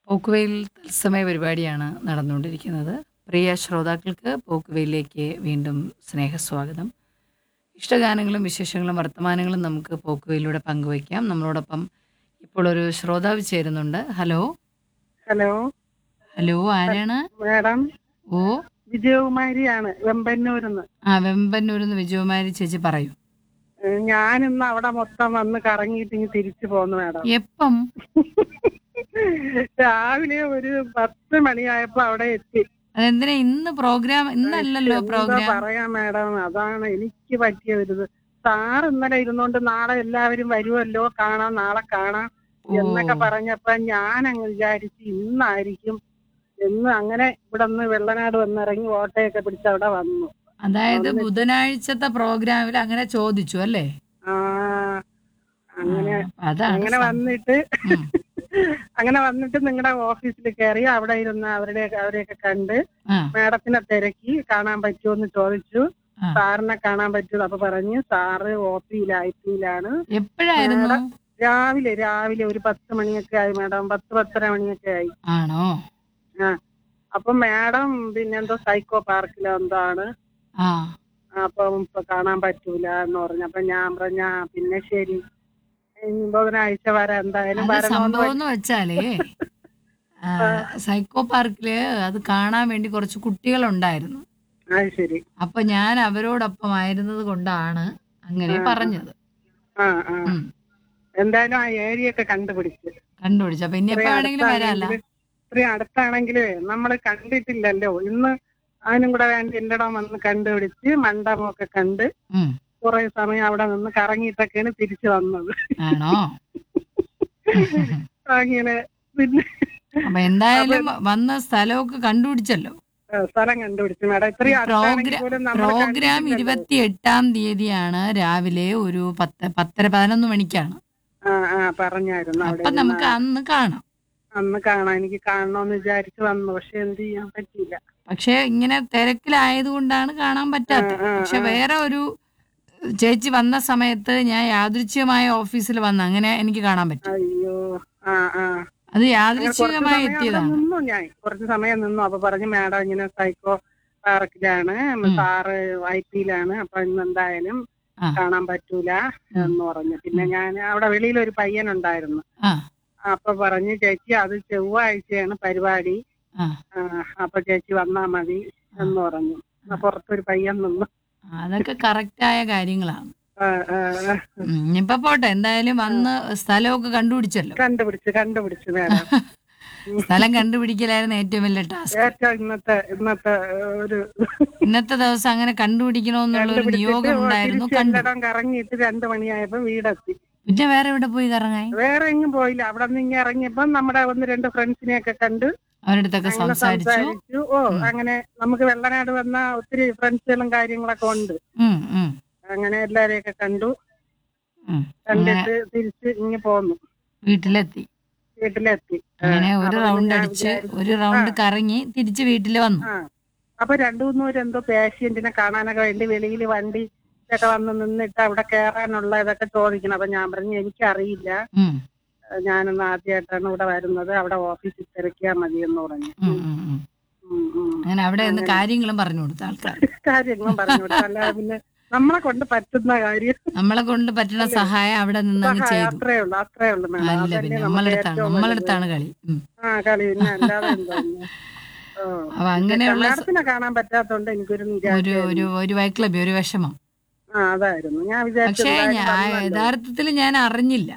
പോക്കുവെയിൽ തത്സമയ പരിപാടിയാണ് നടന്നുകൊണ്ടിരിക്കുന്നത് പ്രിയ ശ്രോതാക്കൾക്ക് പോക്കുവെയിലേക്ക് വീണ്ടും സ്നേഹസ്വാഗതം ഇഷ്ടഗാനങ്ങളും വിശേഷങ്ങളും വർത്തമാനങ്ങളും നമുക്ക് പോക്കുവെയിലൂടെ പങ്കുവയ്ക്കാം നമ്മളോടൊപ്പം ഇപ്പോൾ ഒരു ശ്രോതാവ് ചേരുന്നുണ്ട് ഹലോ ഹലോ ഹലോ ആരാണ് മാഡം ഓ വിജയകുമാരിയാണ് വെമ്പന്നൂരിന്ന് ആ വെമ്പന്നൂരിന്ന് വിജയകുമാരി ചേച്ചി പറയൂ ഞാൻ ഇന്ന് അവിടെ മൊത്തം വന്ന് കറങ്ങിയിട്ട് ഇങ്ങ് തിരിച്ചു പോന്നു മാഡം എപ്പം രാവിലെ ഒരു പത്ത് മണിയായപ്പോ അവിടെ എത്തി അതെന്തിനാ ഇന്ന് പ്രോഗ്രാം ഇന്നല്ലല്ലോ എന്താ പ്രോഗ്രാം പറയാ മാഡം അതാണ് എനിക്ക് പറ്റിയ ഒരു ഇത് സാർ ഇന്നലെ ഇരുന്നോണ്ട് നാളെ എല്ലാവരും വരുമല്ലോ കാണാം നാളെ കാണാം എന്നൊക്കെ പറഞ്ഞപ്പോ ഞാൻ അങ്ങ് വിചാരിച്ചു ഇന്നായിരിക്കും എന്ന് അങ്ങനെ ഇവിടെ നിന്ന് വെള്ളനാട് വന്നിറങ്ങി ഓട്ടയൊക്കെ പിടിച്ച് അവിടെ വന്നു അതായത് ബുധനാഴ്ചത്തെ പ്രോഗ്രാമിൽ അങ്ങനെ ചോദിച്ചു അല്ലേ ആ അങ്ങനെ ആ, അതാണ് അങ്ങനെ സം- വന്നിട്ട് ഉം. അങ്ങനെ വന്നിട്ട് നിങ്ങളുടെ ഓഫീസിൽ കയറി അവിടെ ഇരുന്ന് അവരുടെ അവരെയൊക്കെ കണ്ട് ആ, മാഡത്തിനെ തിരക്കി കാണാൻ പറ്റുമോ എന്ന് ചോദിച്ചു ആ. സാറിനെ കാണാൻ പറ്റുമോ അപ്പൊ പറഞ്ഞു സാറ് ഒ പിയിൽ ഐ പിയിലാണ് എപ്പോഴായിരുന്നു രാവിലെ രാവിലെ ഒരു പത്ത് മണിയൊക്കെ ആയി മാഡം പത്ത് പത്തര മണിയൊക്കെ ആയി ആണോ ആ അപ്പൊ മാഡം പിന്നെന്തോ സൈക്കോ പാർക്കിലോ എന്തോ ആണ് ആ അപ്പം ഇപ്പൊ കാണാൻ പറ്റൂല എന്ന് പറഞ്ഞു അപ്പൊ ഞാൻ പറഞ്ഞ "ആ, പിന്നെ ശരി ഇനി ബുധനാഴ്ച വരാം എന്തായാലും അത് വരണമെന്ന് സംഭവം എന്ന് വെച്ചാലേ ആ, സൈക്കോ പാർക്കില് അത് കാണാൻ വേണ്ടി കുറച്ച് കുട്ടികളുണ്ടായിരുന്നു അത് ശരി അപ്പൊ ഞാൻ അവരോടൊപ്പം ആയിരുന്നത് കൊണ്ടാണ് അങ്ങനെ പറഞ്ഞത് ആ ആ ഉം. എന്തായാലും ആ ഏരിയ ഒക്കെ കണ്ടുപിടിച്ച് കണ്ടുപിടിച്ചു അപ്പൊ ഇനി എപ്പോ വേണമെങ്കിലും വരാല്ല ഇത്രയും അടുത്താണെങ്കിലേ നമ്മൾ കണ്ടിട്ടില്ലല്ലോ ഇന്ന് അതിനും കൂടെ വേണ്ടി എന്റെ ഇടം വന്ന് കണ്ടുപിടിച്ച് മണ്ഡപമൊക്കെ കണ്ട് ഉം. കുറെ സമയം അവിടെ നിന്ന് കറങ്ങിയിട്ടൊക്കെയാണ് തിരിച്ചു വന്നത് ആണോ അങ്ങനെ പിന്നെ അപ്പൊ എന്തായാലും വന്ന സ്ഥലമൊക്കെ കണ്ടുപിടിച്ചല്ലോ ആ, സ്ഥലം കണ്ടുപിടിച്ചു മാഡം ഇത്രയും അടുത്താണെങ്കിൽ പ്രോഗ്രാം പോലും നമ്മൾ പ്രോഗ്രാം ഇരുപത്തി എട്ടാം തീയതിയാണ് രാവിലെ ഒരു പത്ത് പത്തര പതിനൊന്ന് മണിക്കാണ് ആ ആ പറഞ്ഞായിരുന്നു അവിടെ അപ്പൊ നമുക്ക് അന്ന് കാണാം അന്ന് കാണാൻ എനിക്ക് കാണണമെന്ന് വിചാരിച്ചു വന്നു പക്ഷെ എന്ത് ചെയ്യാൻ പറ്റിയില്ല പക്ഷെ ഇങ്ങനെ തിരക്കിലായത് കൊണ്ടാണ് കാണാൻ പറ്റാത്തത് ആ, ആ, പക്ഷെ ആ. വേറെ ഒരു ചേച്ചി വന്ന സമയത്ത് ഞാൻ യാദൃച്ഛികമായ ഓഫീസിൽ വന്ന് അങ്ങനെ എനിക്ക് കാണാൻ പറ്റും അയ്യോ ആ ആ അത് അങ്ങനെ കുറച്ച് യാദൃച്ഛികമായി സമയം അവിടെ എത്തിയതാണ് നിന്നു ഞാൻ കുറച്ച് സമയം നിന്നു അപ്പൊ പറഞ്ഞു മാഡം ഇങ്ങനെ സൈക്കോ പാർക്കിലാണ് സാറ് ഐ പിയിലാണ് അപ്പൊ ഇന്ന് എന്തായാലും ആ. കാണാൻ പറ്റൂല എന്ന് പറഞ്ഞു പിന്നെ ഞാൻ അവിടെ വെളിയിൽ ഒരു പയ്യനുണ്ടായിരുന്നു ആ അപ്പൊ പറഞ്ഞു ചേച്ചി അത് ചൊവ്വാഴ്ചയാണ് പരിപാടി ആ ആ, അപ്പൊ ചേച്ചി വന്നാ മതി എന്ന് പറഞ്ഞു ആ, പുറത്തൊരു പയ്യൻ നിന്നു അതൊക്കെ കറക്റ്റായ കാര്യങ്ങളാണ് ആ, ആ, ആ. ഉം, ഇനിയിപ്പൊ പോട്ടെ എന്തായാലും വന്ന് സ്ഥലമൊക്കെ കണ്ടുപിടിച്ചല്ലോ കണ്ടുപിടിച്ചു കണ്ടുപിടിച്ചു മാഡം സ്ഥലം കണ്ടുപിടിക്കലായിരുന്നു ഏറ്റവും വലിയ ടാസ്ക് ഏറ്റവും ഇന്നത്തെ ഇന്നത്തെ ഒരു ഇന്നത്തെ ദിവസം അങ്ങനെ കണ്ടുപിടിക്കണമെന്നുള്ള ഒരു കണ്ടുപിടിച്ചിട്ട് നിയോഗം ഉണ്ടായിരുന്നു തിരിച്ച് കണ്ടു എല്ലായിടം കറങ്ങിയിട്ട് രണ്ടു മണിയായപ്പോ വീടെത്തി പിന്നെ വേറെ എവിടെ പോയി കറങ്ങാൻ വേറെ എങ്ങും പോയില്ല അവിടെ നിന്ന് ഇങ്ങനെ ഇറങ്ങിയപ്പോ നമ്മുടെ ഒന്ന് രണ്ട് ഫ്രണ്ട്സിനെയൊക്കെ കണ്ട് അവരുടെ അടുത്തൊക്കെ അങ്ങനെ സംസാരിച്ചു സംസാരിച്ചു ഓ അങ്ങനെ നമുക്ക് വെള്ളനാട് വന്ന ഒത്തിരി ഫ്രണ്ട്സുകളും കാര്യങ്ങളൊക്കെ ഉണ്ട് ഉം, ഉം, അങ്ങനെ എല്ലാരെയൊക്കെ കണ്ടു ഉം. അങ്ങനെ കണ്ടിട്ട് തിരിച്ച് ഇങ്ങ് പോന്നു വീട്ടിലെത്തി വീട്ടിലെത്തി ആ, അങ്ങനെ ഒരു അപ്പൊ റൗണ്ട് ഞാൻ അടിച്ച് വിചാരിച്ചു, ഒരു റൗണ്ട് കറങ്ങി തിരിച്ച് വീട്ടിൽ വന്നു ആ അപ്പൊ രണ്ടു മൂന്നൂര് എന്തോ പേഷ്യന്റിനെ കാണാനൊക്കെ വേണ്ടി വെളിയിൽ വണ്ടി ഒക്കെ വന്ന് നിന്നിട്ട് അവിടെ കയറാനുള്ള ഇതൊക്കെ ചോദിക്കണം അപ്പൊ ഞാൻ പറഞ്ഞു എനിക്കറിയില്ല ഉം, ഞാനൊന്ന് ആദ്യമായിട്ടാണ് ഇവിടെ വരുന്നത് അവിടെ ഓഫീസിൽ തിരക്കിയാൽ മതി എന്ന് പറഞ്ഞു ഉം, ഉം, ഉം. ഉം, ഉം. അങ്ങനെ അവിടെ നിന്ന് കാര്യങ്ങളും പറഞ്ഞു കൊടുത്ത ആൾക്കാർ കാര്യങ്ങളും പറഞ്ഞു കൊടുത്തു. അല്ലാതെ പിന്നെ നമ്മളെ കൊണ്ട് പറ്റുന്ന കാര്യം നമ്മളെ കൊണ്ട് പറ്റുന്ന സഹായം അവിടെ നിന്ന് അങ്ങ് സഹായം ചെയ്തു അത്രേ ഉള്ളൂ അത്രേ ഉള്ളൂ മേഡം അല്ല അതല്ലേ പിന്നെ നമുക്ക് നമ്മളടുത്താണ് ഏറ്റവും നമ്മളടുത്താണ് കളി ഉം. വലുത്. ആ കളി പിന്നെ അല്ലാതെ എന്താ പിന്നെ? ഓ. അപ്പൊ അങ്ങനെയുള്ള സ- മാഡത്തിനെ കാണാൻ പറ്റാത്തോണ്ട് എനിക്കൊരു ഒരു നിരാശ ഒരു ഒരു വൈക്ലബി ഒരു വിഷമം ആ അതായിരുന്നു ഞാൻ വിചാരിച്ചു പക്ഷേ എന്തായാലും ഞാൻ വന്നല്ലോ. യഥാർത്ഥത്തിൽ ഞാൻ അറിഞ്ഞില്ല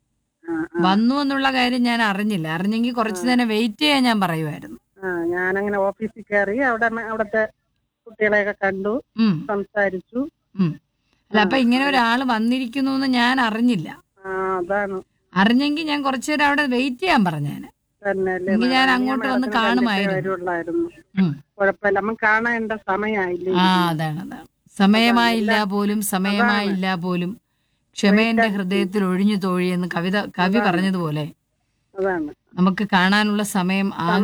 ആ, ആ, വന്നു എന്നുള്ള കാര്യം ഞാൻ അറിഞ്ഞില്ല അറിഞ്ഞെങ്കിൽ കുറച്ചു നേരം വെയിറ്റ് ചെയ്യാൻ ഞാൻ പറയുമായിരുന്നു ആ ഞാനങ്ങനെ ഓഫീസിൽ കയറി അവിടെ മ- അവിടുത്തെ കുട്ടികളെയൊക്കെ കണ്ടു ഉം, സംസാരിച്ചു ഉം. അല്ല അപ്പൊ ഇങ്ങനെ ഒരാള് വന്നിരിക്കുന്നു എന്ന് ഞാൻ അറിഞ്ഞില്ല ആ അതാണ് അറിഞ്ഞെങ്കിൽ ഞാൻ കുറച്ചു നേരം അവിടെ വെയിറ്റ് ചെയ്യാൻ പറഞ്ഞേനെ തന്നെ അല്ലേ എങ്കിൽ ഞാൻ മേഡം? അങ്ങോട്ട് വന്ന് മേഡത്തിനെ കാണുമായിരുന്നു. കണ്ടിട്ടേ വരുള്ളായിരുന്നു ഉം. കുഴപ്പമില്ല നമുക്ക് കാണേണ്ട സമയമായില്ലേ ആ അതാണ് അതാണ് സമയമായില്ല പോലും സമയമായില്ല പോലും ക്ഷമേന്റെ ഹൃദയത്തിൽ ഒഴിഞ്ഞു തോഴിയെന്ന് കവിത കവി പറഞ്ഞതുപോലെ അതാണ് നമുക്ക് കാണാനുള്ള സമയം ആ